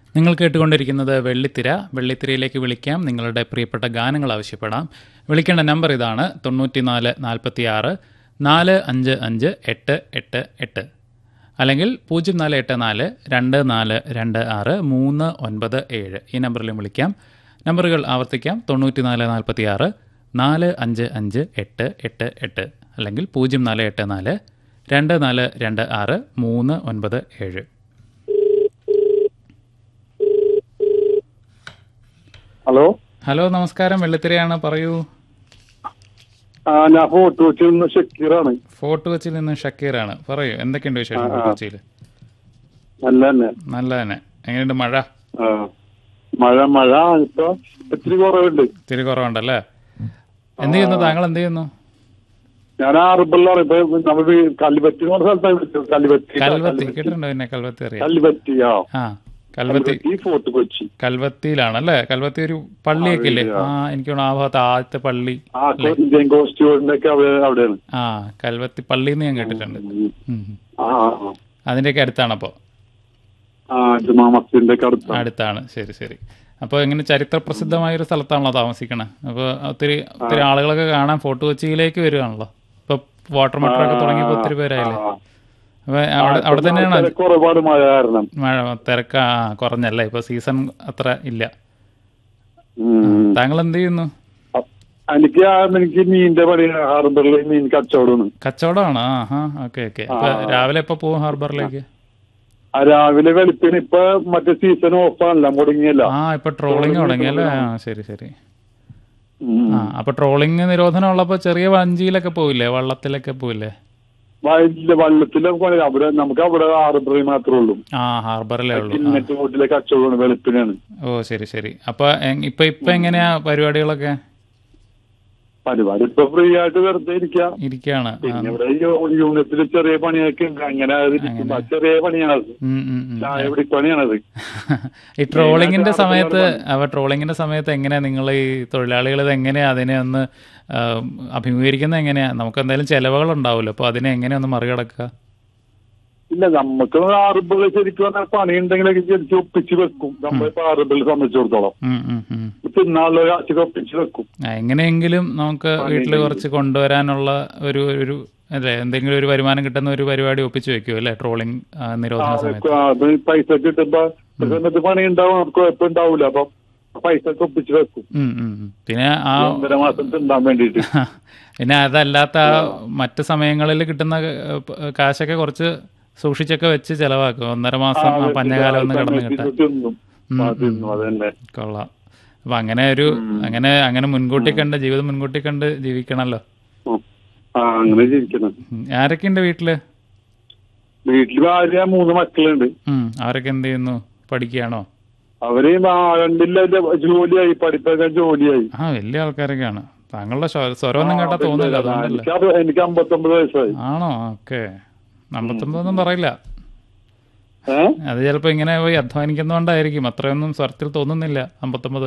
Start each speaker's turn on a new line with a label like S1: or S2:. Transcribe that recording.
S1: നിങ്ങൾ കേട്ടുകൊണ്ടിരിക്കുന്നത് വെള്ളിത്തിര വെള്ളിത്തിരയിലേക്ക് വിളിക്കാം നിങ്ങളുടെ പ്രിയപ്പെട്ട ഗാനങ്ങൾ ആവശ്യപ്പെടാം വിളിക്കേണ്ട നമ്പർ ഇതാണ് തൊണ്ണൂറ്റിനാല് നാൽപ്പത്തി ആറ് നാല് അഞ്ച് അഞ്ച് എട്ട് എട്ട് എട്ട് അല്ലെങ്കിൽ പൂജ്യം നാല് എട്ട് നാല് രണ്ട് നാല് രണ്ട് ആറ് മൂന്ന് ഒൻപത് ഏഴ് ഈ നമ്പറിലും വിളിക്കാം നമ്പറുകൾ ആവർത്തിക്കാം തൊണ്ണൂറ്റിനാല് നാൽപ്പത്തി ആറ് നാല് അഞ്ച് അഞ്ച് എട്ട് എട്ട് എട്ട് അല്ലെങ്കിൽ പൂജ്യം നാല് എട്ട് നാല് രണ്ട് നാല് രണ്ട് ആറ് മൂന്ന് ഒൻപത് ഏഴ്
S2: ഹലോ
S1: ഹലോ നമസ്കാരം വെള്ളിത്തിരയാണ് പറയൂ
S2: ആ ഞാൻ ഫോട്ടോ വെച്ച് നിന്ന് ഷക്കീറാണ്
S1: ഫോർട്ട് കൊച്ചിയിൽ നിന്ന് ഷക്കീറാണ് പറയൂ എന്തൊക്കെയുണ്ട് വിശേഷം ഫോർട്ട് കൊച്ചിയിൽ
S2: നല്ല തന്നെ
S1: നല്ല തന്നെ എങ്ങനെയുണ്ട് മഴ
S2: ആ. മഴ മഴ ഇപ്പൊ ഇത്തിരി കുറവുണ്ട്
S1: ഇത്തിരി കുറവുണ്ടല്ലേ എന്ത് ചെയ്യുന്നു താങ്കൾ എന്ത് ചെയ്യുന്നു
S2: ഞാൻ ആറുബിള്ളാണ് ഇപ്പൊ നമ്മൾ കല്ലുപറ്റി എന്ന് പറഞ്ഞ സ്ഥലത്താണ് വിളിച്ചത് കല്ലുപറ്റി
S1: കൽവത്തി കേട്ടിട്ടുണ്ടോ പിന്നെ കൽവത്തി അറിയാം
S2: കല്ലുപറ്റി ആ
S1: ആ കൽവത്തി
S2: ഈ ഫോർട്ട് കൊച്ചി
S1: കൽവത്തിയിലാണല്ലേ കൽവത്തി ഒരു പള്ളിയൊക്കെ ഇല്ലേ ആ എനിക്ക് തോന്നുന്നു ആ ഭാഗത്ത് ആദ്യത്തെ പള്ളി
S2: ആ ഇന്ത്യൻ കോസ്റ്റ്യൂമിന്റെ ഒക്കെ അവിടെ അവിടെയാണ്
S1: ആ കൽവത്തി പള്ളി എന്ന് ഞാൻ കേട്ടിട്ടുണ്ട്
S2: ഉം.
S1: ഉം.
S2: ആ ആ,
S1: അതിന്റെയൊക്കെ അടുത്താണ് അപ്പോൾ
S2: ആ ജുമാ മസ്ജിദിന്റെ ഒക്കെ അടുത്താണ്
S1: അടുത്താണ് ശരി ശരി അപ്പോൾ എങ്ങനെ ചരിത്ര പ്രസിദ്ധമായ ഒരു സ്ഥലത്താണല്ലോ താമസിക്കണത് അപ്പോൾ ഒത്തിരി ഒത്തിരി ആളുകളൊക്കെ കാണാൻ ഫോർട്ട് കൊച്ചിയിലേക്ക് വരുവാണല്ലോ ഇപ്പൊ വാട്ടർ മെട്രോ ഒക്കെ തുടങ്ങിയപ്പോൾ ഒത്തിരി പേരായില്ലേ
S2: ആ.
S1: അപ്പൊ അവിടെ അവിടെ തന്നെയാണ്
S2: തിരക്ക് ഒരുപാട് മഴ കാരണം
S1: മഴ തിരക്ക് ആ, കുറഞ്ഞല്ലേ ഇപ്പൊ സീസൺ അത്ര ഇല്ല
S2: ഉം.
S1: താങ്കൾ എന്ത് ചെയ്യുന്നു
S2: അ- എനിക്ക് ആ എനിക്ക് മീനിന്റെ പണി ഹാർബറിൽ മീൻ കച്ചവടമാണ്
S1: കച്ചവടമാണോ ആ ഹാ ഓക്കെ ഓക്കെ അപ്പൊ രാവിലെ എപ്പോ പോകും ഹാർബറിലേക്ക്
S2: ആ രാവിലെ വെളുപ്പിന് ഇപ്പൊ മറ്റേ സീസൺ ഓഫാണല്ല മുടങ്ങിയല്ല
S1: ആ ഇപ്പൊ ട്രോളിംഗ് തുടങ്ങിയല്ലേ ആ ശരി ശരി
S2: ഉം.
S1: ആ അപ്പൊ ട്രോളിംഗ് നിരോധനം ഉള്ളപ്പോ ചെറിയ വഞ്ചിയിലൊക്കെ പോവില്ലേ വള്ളത്തിലൊക്കെ പോവില്ലേ
S2: വയലില് വള്ളത്തിലെ പോലെ അവിടെ നമുക്ക് അവിടെ ഹാർബറിൽ മാത്രമേ ഉള്ളൂ
S1: ആ ഹാർബറിലേ ഉള്ളൂ ആ.
S2: ഇന്നത്തെ വീട്ടിലെ കച്ചവടമാണ് വെളുപ്പിനാണ്
S1: ഓ ശരി ശരി അപ്പൊ എങ്- ഇപ്പൊ ഇപ്പൊ എങ്ങനെയാ പരിപാടികളൊക്കെ
S2: പരിപാടി ഇപ്പൊ ഫ്രീ ആയിട്ട് വെറുതെ ഇരിക്കാം
S1: ഇരിക്കാണ് ആ.
S2: പിന്നെ ഇവിടെ യൂണിറ്റിൽ ചെറിയ പണിയൊക്കെ ഉണ്ട് അങ്ങനെ അത് ഇരിക്കും. ആ ചെറിയ പണിയാണത്
S1: ഉം, ഉം, ഉം.
S2: ചായ പിടിപ്പണിയാണത്
S1: ഈ ട്രോളിങ്ങിന്റെ സമയത്ത് അവ ട്രോളിങ്ങിന്റെ സമയത്ത് എങ്ങനെയാ നിങ്ങൾ ഈ തൊഴിലാളികൾ ഇത് എങ്ങനെയാ അതിനെ ഒന്ന് ആ, അഭിമുഖീകരിക്കുന്നത് എങ്ങനെയാ നമുക്ക് എന്തായാലും ചെലവുകൾ ഉണ്ടാവുമല്ലോ അപ്പൊ അതിനെ എങ്ങനെയാ ഒന്ന് മറികടക്കുക
S2: ഇല്ല നമുക്ക് ഹാർബറിൽ ശരിക്കും പറഞ്ഞാൽ പണി ഉണ്ടെങ്കിലൊക്കെ ശരിക്കും ഒപ്പിച്ച് വെക്കും നമ്മളിപ്പോ ഹാർബറിൽ സംബന്ധിച്ചിടത്തോളം
S1: ഉം, ഉം, ഉം.
S2: തിന്നാനുള്ള കാശൊക്കെ ഒപ്പിച്ച് വെക്കും
S1: ആ, എങ്ങനെയെങ്കിലും നമുക്ക് വീട്ടിൽ കുറച്ച് കൊണ്ടുവരാനുള്ള ഒരു ഒരു അല്ലേ എന്തെങ്കിലും ഒരു വരുമാനം കിട്ടുന്ന ഒരു പരിപാടി ഒപ്പിച്ചു വെക്കും അല്ലേ ട്രോളിംഗ് ആ, നിരോധന സമയത്ത്
S2: ആ, അത് പൈസ കിട്ടുമ്പോ ഒരു സമയത്ത് പണി ഉണ്ടാവും നമുക്ക് കുഴപ്പമുണ്ടാവില്ല അപ്പൊ പൈസ ഒക്കെ ഒപ്പിച്ച് വെക്കും
S1: ഉം, ഉം, ഉം. പിന്നെ ആ
S2: ഒന്നര മാസം തിന്നാൻ വേണ്ടിട്ട്
S1: പിന്നെ അതല്ലാത്ത ആ മറ്റ് സമയങ്ങളിൽ കിട്ടുന്ന ഏഹ്, പ- കാശൊക്കെ കുറച്ച് സൂക്ഷിച്ചൊക്കെ വെച്ച് ചെലവാക്കും ഒന്നര മാസം ആ പഞ്ഞകാലം ഒന്ന് കടന്നു കിട്ടാൻ
S2: തിന്നും ആ, തിന്നും അതന്നെ
S1: കൊള്ളാം അപ്പൊ അങ്ങനെ ഒരു അങ്ങനെ അങ്ങനെ മുൻകൂട്ടി കണ്ട് ജീവിതം മുൻകൂട്ടി കണ്ട് ജീവിക്കണല്ലോ
S2: ഉം. ആ അങ്ങനെ ജീവിക്കണം
S1: ഉം. ആരൊക്കെയുണ്ട് വീട്ടില്
S2: വീട്ടില് ഭാര്യ മൂന്ന് മക്കളുണ്ട്
S1: ഉം. അവരൊക്കെ എന്ത് ചെയ്യുന്നു പഠിക്കുകയാണോ
S2: അവര് ആ രണ്ടില്ല ജോലിയായി പഠിപ്പൊക്കെ ജോലിയായി
S1: ആ വലിയ ആൾക്കാരൊക്കെയാണ് താങ്കളുടെ സ്വ- സ്വരമൊന്നും കേട്ടാ തോന്നില്ല അതുകൊണ്ടല്ലേ
S2: എനിക്ക് അറു- എനിക്ക് അമ്പത്തൊമ്പത് വയസ്സായി
S1: ആണോ ഓക്കെ അമ്പത്തൊമ്പതൊന്നും പറയില്ല
S2: ഏഹ്
S1: അത് ചിലപ്പോൾ ഇങ്ങനെ പോയി അധ്വാനിക്കുന്നതുകൊണ്ടായിരിക്കും അത്രയൊന്നും സ്വരത്തിൽ തോന്നുന്നില്ല അമ്പത്തൊമ്പത്